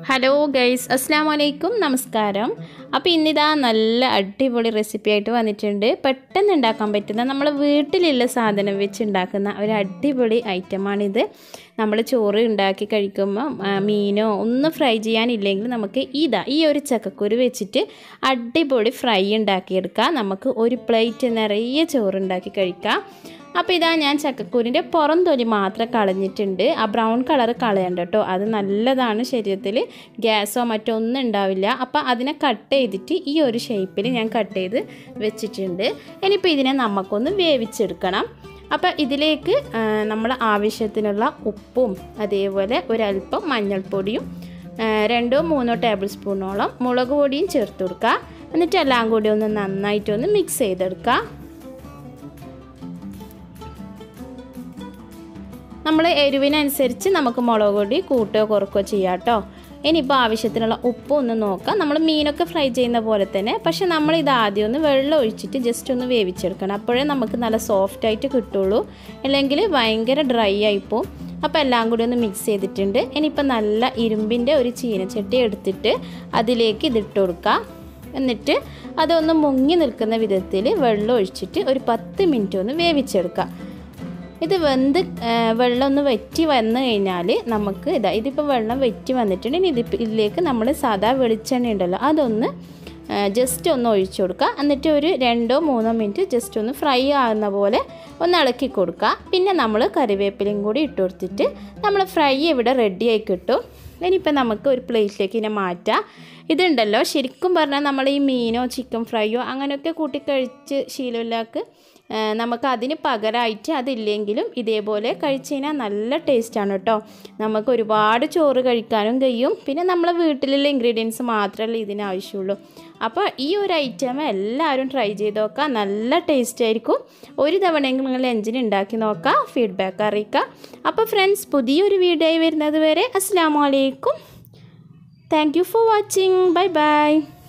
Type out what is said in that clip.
hello guys അസ്സാം വലൈക്കും നമസ്കാരം അപ്പോൾ ഇന്നിതാ നല്ല അടിപൊളി റെസിപ്പി ആയിട്ട് വന്നിട്ടുണ്ട് പെട്ടെന്ന് ഉണ്ടാക്കാൻ പറ്റുന്ന നമ്മൾ വീട്ടിലുള്ള സാധനം വെച്ച് ഉണ്ടാക്കുന്ന ഒരു അടിപൊളി ഐറ്റമാണിത് നമ്മൾ ചോറ് ഉണ്ടാക്കി കഴിക്കുമ്പോൾ ആ, മീനോ ഒന്നും ഫ്രൈ ചെയ്യാനില്ലെങ്കിൽ നമുക്ക് ഇതാ ഈ ഒരു ചക്കക്കുരു വെച്ചിട്ട് അടിപൊളി ഫ്രൈ ഉണ്ടാക്കിയെടുക്കാം നമുക്ക് ഒരു പ്ലേറ്റ് നിറയെ ചോറ് ഉണ്ടാക്കി കഴിക്കാം അപ്പോൾ ഇതാ ഞാൻ ചക്കക്കൂരിൻ്റെ പുറം തൊലി മാത്രം കളഞ്ഞിട്ടുണ്ട് ആ ബ്രൗൺ കളർ കളയണ്ട കേട്ടോ അത് നല്ലതാണ് ശരീരത്തിൽ ഗ്യാസോ മറ്റോ ഒന്നും ഉണ്ടാവില്ല അപ്പോൾ അതിനെ കട്ട് ചെയ്തിട്ട് ഈ ഒരു ഷേപ്പിൽ ഞാൻ കട്ട് ചെയ്ത് വെച്ചിട്ടുണ്ട് ഇനിയിപ്പോൾ ഇതിനെ നമുക്കൊന്ന് വേവിച്ചെടുക്കണം അപ്പോൾ ഇതിലേക്ക് നമ്മൾ ആവശ്യത്തിനുള്ള ഉപ്പും അതേപോലെ ഒരല്പം മഞ്ഞൾപ്പൊടിയും ആ, രണ്ടോ മൂന്നോ ടേബിൾ സ്പൂണോളം മുളക് പൊടിയും ചേർത്ത് കൊടുക്കുക എന്നിട്ട് എല്ലാം കൂടി ഒന്ന് നന്നായിട്ടൊന്ന് മിക്സ് ചെയ്തെടുക്കുക നമ്മൾ എരിവിനനുസരിച്ച് നമുക്ക് മുളക് പൊടി കൂട്ടുകയോ കുറക്കുകയോ ചെയ്യാം കേട്ടോ ഇനിയിപ്പോൾ ആവശ്യത്തിനുള്ള ഉപ്പ് ഒന്ന് നോക്കാം നമ്മൾ മീനൊക്കെ ഫ്രൈ ചെയ്യുന്ന പോലെ തന്നെ പക്ഷെ നമ്മൾ ഇത് ആദ്യം ഒന്ന് വെള്ളം ഒഴിച്ചിട്ട് ജസ്റ്റ് ഒന്ന് വേവിച്ചെടുക്കണം അപ്പോഴേ നമുക്ക് നല്ല സോഫ്റ്റ് ആയിട്ട് കിട്ടുള്ളൂ അല്ലെങ്കിൽ ഭയങ്കര ഡ്രൈ ആയിപ്പോവും അപ്പോൾ എല്ലാം കൂടി ഒന്ന് മിക്സ് ചെയ്തിട്ടുണ്ട് ഇനിയിപ്പോൾ നല്ല ഇരുമ്പിൻ്റെ ഒരു ചീനച്ചട്ടി എടുത്തിട്ട് അതിലേക്ക് ഇതിട്ട് കൊടുക്കുക എന്നിട്ട് അതൊന്ന് മുങ്ങി നിൽക്കുന്ന വിധത്തിൽ വെള്ളം ഒഴിച്ചിട്ട് ഒരു പത്ത് മിനിറ്റ് ഒന്ന് വേവിച്ചെടുക്കുക ഇത് വെന്ത് ആ, വെള്ളം ഒന്ന് വറ്റി വന്നു കഴിഞ്ഞാൽ നമുക്ക് ഇതാ ഇതിപ്പോൾ വെള്ളം വറ്റി വന്നിട്ടുണ്ട് ഇനി ഇതിപ്പോൾ ഇതിലേക്ക് നമ്മൾ സാധാ വെളിച്ചെണ്ണ ഉണ്ടല്ലോ അതൊന്ന് ജസ്റ്റ് ഒന്ന് ഒഴിച്ചു കൊടുക്കുക എന്നിട്ട് ഒരു രണ്ടോ മൂന്നോ മിനിറ്റ് ജസ്റ്റ് ഒന്ന് ഫ്രൈ ആകുന്ന പോലെ ഒന്ന് ഇളക്കി കൊടുക്കുക പിന്നെ നമ്മൾ കറിവേപ്പിലയും കൂടി ഇട്ട് കൊടുത്തിട്ട് നമ്മൾ ഫ്രൈ ഇവിടെ റെഡി ആയി കിട്ടും ഇനിയിപ്പോൾ നമുക്ക് ഒരു പ്ലേറ്റിലേക്ക് ഇതിനെ മാറ്റാം ഇതുണ്ടല്ലോ ശരിക്കും പറഞ്ഞാൽ നമ്മൾ ഈ മീനോ ചിക്കൻ ഫ്രൈയോ അങ്ങനെയൊക്കെ കൂട്ടി കഴിച്ച് ശീലമില്ലാക്ക് ഏഹ് നമുക്ക് അതിന് പകരമായിട്ട് അതില്ലെങ്കിലും ഇതേപോലെ കഴിച്ച് കഴിഞ്ഞാൽ നല്ല ടേസ്റ്റാണ് കേട്ടോ നമുക്ക് ഒരുപാട് ചോറ് കഴിക്കാനും കഴിയും പിന്നെ നമ്മളെ വീട്ടിലുള്ള ഇൻഗ്രീഡിയൻസ് മാത്രമല്ല ഇതിന് ആവശ്യമുള്ളൂ അപ്പോൾ ഈ ഒരു ഐറ്റം എല്ലാവരും ട്രൈ ചെയ്ത് നോക്കുക നല്ല ടേസ്റ്റ് ആയിരിക്കും ഒരു തവണയെങ്കിലും നിങ്ങൾ എഞ്ചിൻ ഉണ്ടാക്കി നോക്കുക ഫീഡ്ബാക്ക് അറിയിക്കുക അപ്പോൾ ഫ്രണ്ട്സ് പുതിയൊരു വീഡിയോ ആയി വരുന്നത് വരെ അസ്സാം വലൈക്കും thank you for watching bye by